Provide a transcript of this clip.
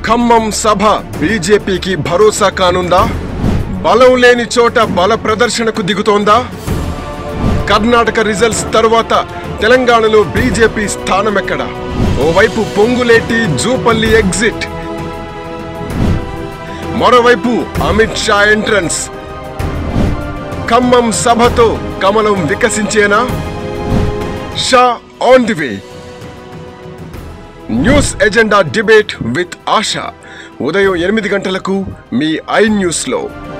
ఖమ్మం సభ బీజేపీకి భరోసా కానుందా బలం లేని చోట బల ప్రదర్శనకు దిగుతోందా కర్ణాటక రిజల్ట్స్ తర్వాత తెలంగాణలో బీజేపీ స్థానమెక్కడ ఓవైపు పొంగులేటి జూపల్లి ఎగ్జిట్ మరోవైపు అమిత్ షా ఎంట్రన్స్ ఖమ్మం సభతో కమలం వికసించేనా Shah on the way news agenda debate with Asha ఉదయం ఎనిమిది గంటలకు మీ ఐ న్యూస్లో